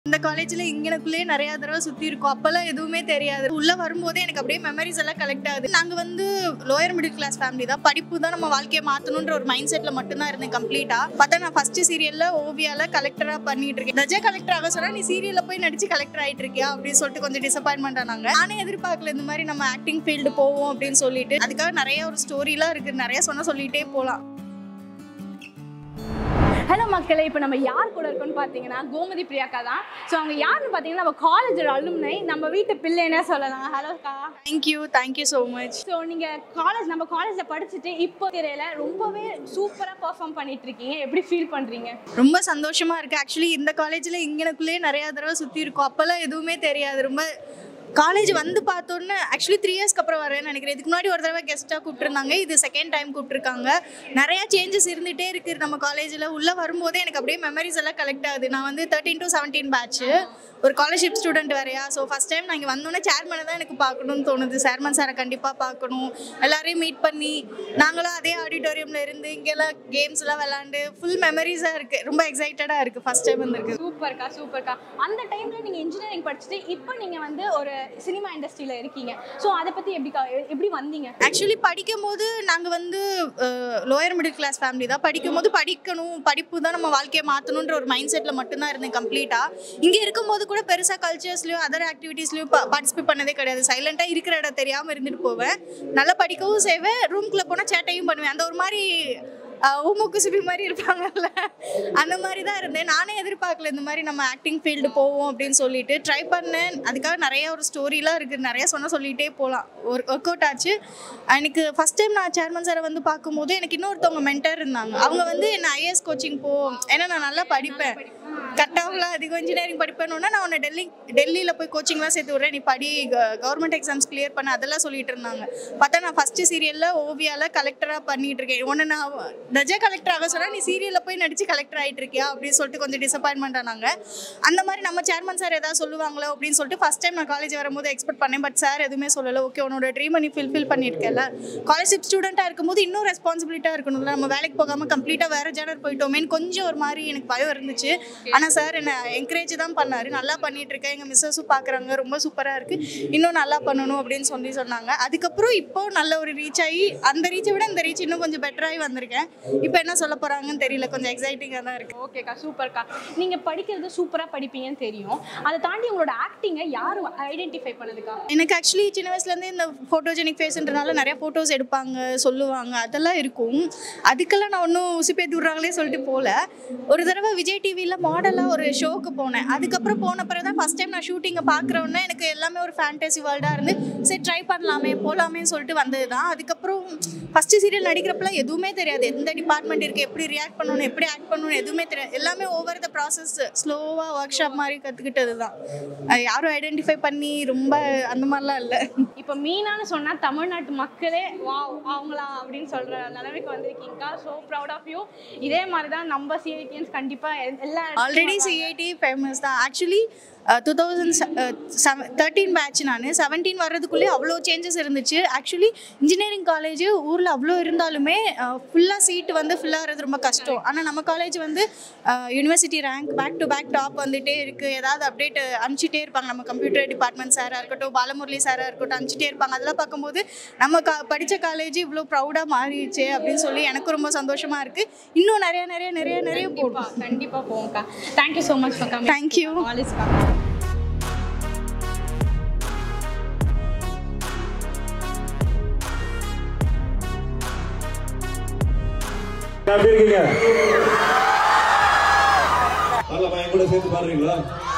இந்த காலேஜ்ல இங்கனக்குள்ளேயே நிறைய தடவை சுத்தி இருக்கோம் அப்பெல்லாம் எதுவுமே தெரியாது உள்ள வரும்போதே எனக்கு அப்படியே மெமரிஸ் எல்லாம் கலெக்ட் ஆகுது நாங்க வந்து லோயர் மிடில் கிளாஸ் ஃபேமிலி தான் படிப்பு தான் நம்ம வாழ்க்கையை மாத்தணும்ன்ற ஒரு மைண்ட் செட்ல மட்டும் தான் இருந்தேன் கம்ப்ளீட்டா பார்த்தா நான் ஃபர்ஸ்ட் சீரியல்ல ஓவியால கலெக்டரா பண்ணிட்டு இருக்கேன் ரஜா கலெக்டர் ஆக சொன்னா நீ சீரியல்ல போய் நடிச்சு கலெக்டர் ஆயிட்டு இருக்கியா அப்படின்னு சொல்லிட்டு கொஞ்சம் டிசப்பாயின்மெண்ட் ஆனாங்க நானே எதிர்பார்க்கல இந்த மாதிரி நம்ம ஆக்டிங் ஃபீல்டு போவோம் அப்படின்னு சொல்லிட்டு அதுக்காக நிறைய ஒரு ஸ்டோரிலாம் இருக்கு நிறைய சொன்னா சொல்லிட்டே போலாம் ஹலோ மக்களே இப்போ நம்ம யார் கூட இருக்கோம்னு பார்த்தீங்கன்னா கோமதி பிரியாக்கா தான் ஸோ அவங்க யாருன்னு பார்த்தீங்கன்னா நம்ம காலேஜோட அலுமினை நம்ம வீட்டு பிள்ளைன்னே சொல்லலாம் ஹலோக்கா thank you thank you so much so நீங்கள் காலேஜ் நம்ம காலேஜில் படிச்சுட்டு இப்போ திரையில ரொம்பவே சூப்பராக பெர்ஃபார்ம் பண்ணிட்டு இருக்கீங்க எப்படி ஃபீல் பண்ணுறீங்க ரொம்ப சந்தோஷமா இருக்கு ஆக்சுவலி இந்த காலேஜ்ல இங்கனக்குள்ளேயே நிறைய தடவை சுத்தி இருக்கோம் அப்பெல்லாம் எதுவுமே தெரியாது ரொம்ப காலேஜ் வந்து பார்த்தோன்னே ஆக்சுவலி த்ரீ இயர்ஸ்க்கு அப்புறம் வரேன்னு நினைக்கிறேன் இதுக்கு முன்னாடி ஒரு தடவை கெஸ்ட்டாக கூப்பிட்டுருந்தாங்க இது செகண்ட் டைம் கூப்பிட்டுருக்காங்க நிறைய சேஞ்சஸ் இருந்துகிட்டே இருக்கு நம்ம காலேஜில் உள்ளே வரும்போதே எனக்கு அப்படியே மெமரிஸ் எல்லாம் கலெக்ட் ஆகுது நான் வந்து தேர்ட்டின் டு செவன்டீன் பேட்ச் ஒரு காலர்ஷிப் ஸ்டூடெண்ட் வேறையா ஸோ ஃபஸ்ட் டைம் நான் இங்கே வந்தோன்னே சேர்மனை தான் எனக்கு பார்க்கணும்னு தோணுது சேர்மன் சாரை கண்டிப்பாக பார்க்கணும் எல்லாரையும் மீட் பண்ணி நாங்களும் அதே ஆடிட்டோரியமில் இருந்து இங்கெல்லாம் கேம்ஸ்லாம் விளாண்டு ஃபுல் மெமரிஸாக இருக்குது ரொம்ப எக்ஸைட்டடாக இருக்குது ஃபஸ்ட் டைம் வந்திருக்கு சூப்பர்க்கா சூப்பர்க்கா அந்த டைமில் நீங்கள் இன்ஜினியரிங் படிச்சுட்டு இப்போ நீங்கள் வந்து ஒரு சினிமா இண்டஸ்ட்ரியில் இருக்கீங்க ஸோ அதை பற்றி எப்படிக்கா எப்படி வந்தீங்க ஆக்சுவலி படிக்கும் போது நாங்கள் வந்து லோயர் மிடில் கிளாஸ் ஃபேமிலி தான் படிக்கும் போது படிக்கணும் படிப்பு தான் நம்ம வாழ்க்கையை மாற்றணுன்ற ஒரு மைண்ட் செட்டில் மட்டும்தான் இருந்தேன் கம்ப்ளீட்டாக இங்கே இருக்கும்போது கூட பெருசாக கல்ச்சர்ஸ்லையோ அதர் ஆக்டிவிட்டீஸ்லையும் பார்ட்டிசிபேட் பண்ணதே கிடையாது சைலண்ட்டாக இருக்கிற இடம் தெரியாமல் இருந்துட்டு போவேன் நல்லா படிக்கவும் செய்வேன் ரூம்குள்ளே போனால் சேட்டையும் பண்ணுவேன் அந்த ஒரு மாதிரி ஊமுக்கு சுபி மாதிரி இருப்பாங்கல்ல அந்த மாதிரி தான் இருந்தேன் நானே எதிர்பார்க்கல இந்த மாதிரி நம்ம ஆக்டிங் ஃபீல்டு போவோம் அப்படின்னு சொல்லிட்டு ட்ரை பண்ணேன் அதுக்காக நிறைய ஒரு ஸ்டோரிலாம் இருக்குது நிறைய சொன்னால் சொல்லிகிட்டே போகலாம் ஒரு ஒர்க் அவுட் ஆச்சு எனக்கு ஃபஸ்ட் டைம் நான் சேர்மன் சாரை வந்து பார்க்கும்போது எனக்கு இன்னொருத்தவங்க மென்டர் இருந்தாங்க அவங்க வந்து என்ன ஐஏஎஸ் கோச்சிங் போ ஏன்னா நான் நல்லா படிப்பேன் கட் ஆஃப்லாம் அதிகம் இன்ஜினியரிங் படிப்பேன்னா நான் உன்னை டெல்லி டெல்லியில் போய் கோச்சிங்லாம் சேர்த்து விட்றேன் நீ படி கவர்மெண்ட் எக்ஸாம்ஸ் கிளியர் பண்ண அதெல்லாம் சொல்லிட்டு இருந்தாங்க பார்த்தா நான் ஃபஸ்ட்டு சீரியலில் ஓவியாவில் கலெக்டராக பண்ணிட்டு இருக்கேன் உன்னை நான் ரஜா கலெக்டர் ஆக சொன்னால் நீ சீரியலில் போய் நடிச்சு கலெக்டர் ஆகிட்டு இருக்கியா அப்படின்னு சொல்லிட்டு கொஞ்சம் டிசப்பாயின்மெண்ட் ஆனாங்க அந்த மாதிரி நம்ம சேர்மன் சார் ஏதாவது சொல்லுவாங்களோ அப்படின்னு சொல்லிட்டு ஃபஸ்ட் டைம் நான் காலேஜ் வரும்போது எக்ஸ்பெக்ட் பண்ணேன் பட் சார் எதுவுமே சொல்லலை ஓகே உன்னோட ட்ரீம் நீ ஃபில்ஃபில் பண்ணியிருக்கல காலேஜ் ஸ்டூடெண்ட்டாக இருக்கும்போது இன்னும் ரெஸ்பான்சிபிலிட்டாக இருக்கணும்ல நம்ம வேலைக்கு போகாமல் கம்ப்ளீட்டாக வேறு ஜேனர் போயிட்டோமேன்னு கொஞ்சம் ஒரு மாதிரி எனக்கு பயம் இருந்துச்சு ஆனால் சார் என்னை என்கரேஜ் தான் பண்ணார் நல்லா பண்ணிட்டு இருக்கேன் எங்கள் மிஸ்ஸஸும் பார்க்குறாங்க ரொம்ப சூப்பராக இருக்குது இன்னும் நல்லா பண்ணணும் அப்படின்னு சொல்லி சொன்னாங்க அதுக்கப்புறம் இப்போ நல்ல ஒரு ரீச் ஆகி அந்த ரீச்சை விட இந்த ரீச் இன்னும் கொஞ்சம் பெட்டராகி வந்திருக்கேன் இப்போ என்ன சொல்ல போகிறாங்கன்னு தெரியல கொஞ்சம் எக்ஸைட்டிங்காக தான் இருக்குது ஓகேக்கா சூப்பர்க்கா நீங்கள் படிக்கிறது சூப்பராக படிப்பீங்கன்னு தெரியும் அதை தாண்டி உங்களோட ஆக்டிங்கை யார் ஐடென்டிஃபை பண்ணதுக்கா எனக்கு ஆக்சுவலி சின்ன வயசுலேருந்தே இந்த ஃபோட்டோஜெனிக் ஃபேஸ்ன்றனால நிறைய ஃபோட்டோஸ் எடுப்பாங்க சொல்லுவாங்க அதெல்லாம் இருக்கும் அதுக்கெல்லாம் நான் ஒன்றும் உசுப்பேத்தி விட்றாங்களே சொல்லிட்டு போகல ஒரு தடவை விஜய் டிவியில் மாடலாக ஒரு ஷோக்கு போனேன் அதுக்கப்புறம் போன பிறகு தான் ஃபஸ்ட் டைம் நான் ஷூட்டிங்கை பார்க்குறோன்னே எனக்கு எல்லாமே ஒரு ஃபேண்டசி வேர்ல்டாக இருந்து சரி ட்ரை பண்ணலாமே போகலாமே சொல்லிட்டு வந்தது தான் அதுக்கப்புறம் ஃபஸ்ட்டு சீரியல் நடிக்கிறப்பெல்லாம் எதுவுமே தெரியாது எந்த டிபார்ட்மெண்ட் இருக்குது எப்படி ரியாக்ட் பண்ணணும் எப்படி ஆக்ட் பண்ணணும் எதுவுமே தெரியாது எல்லாமே ஓவர் த ப்ராசஸ் ஸ்லோவாக ஒர்க் ஷாப் மாதிரி கற்றுக்கிட்டது தான் அது யாரும் ஐடென்டிஃபை பண்ணி ரொம்ப அந்த மாதிரிலாம் இல்லை இப்போ மீனான்னு சொன்னால் தமிழ்நாட்டு மக்களே வா அவங்களா அப்படின்னு சொல்கிற நிலைமைக்கு வந்திருக்கீங்கக்கா ஸோ ப்ரௌட் ஆஃப் யூ இதே மாதிரி தான் நம்ம சிஐடிஎன்ஸ் கண்டிப்பாக எல்லா ஆல்ரெடி சிஐடி ஃபேமஸ் தான் actually two thousand thirteen batch நான் செவன்டீன் வர்றதுக்குள்ளே அவ்வளோ சேஞ்சஸ் இருந்துச்சு ஆக்சுவலி இன்ஜினியரிங் காலேஜ் ஊரில் அவ்வளோ இருந்தாலுமே ஃபுல்லாக சீட்டு வந்து ஃபுல்லாகிறது ரொம்ப கஷ்டம் ஆனால் நம்ம காலேஜ் வந்து university rank back to back top வந்துட்டே இருக்குது ஏதாவது அப்டேட் அனுப்பிச்சிட்டே இருப்பாங்க நம்ம கம்ப்யூட்டர் டிபார்ட்மெண்ட் சாராக இருக்கட்டும் பாலமுரளி சாராக இருக்கட்டும் அனுப்பிச்சிட்டே இருப்பாங்க அதெல்லாம் பார்க்கும்போது நம்ம கா படித்த காலேஜ் இவ்வளோ ப்ரௌடாக மாறிடுச்சு அப்படின்னு சொல்லி எனக்கு ரொம்ப சந்தோஷமாக இருக்குது இன்னும் நிறைய நிறைய நிறைய நிறைய போடும் கண்டிப்பாக போவோம்க்கா thank you so much for coming Thank you. ஆலிஸ்க்கா எப்படி இருக்கீங்க நல்ல பையன் கூட சேர்த்து பாடுறீங்களா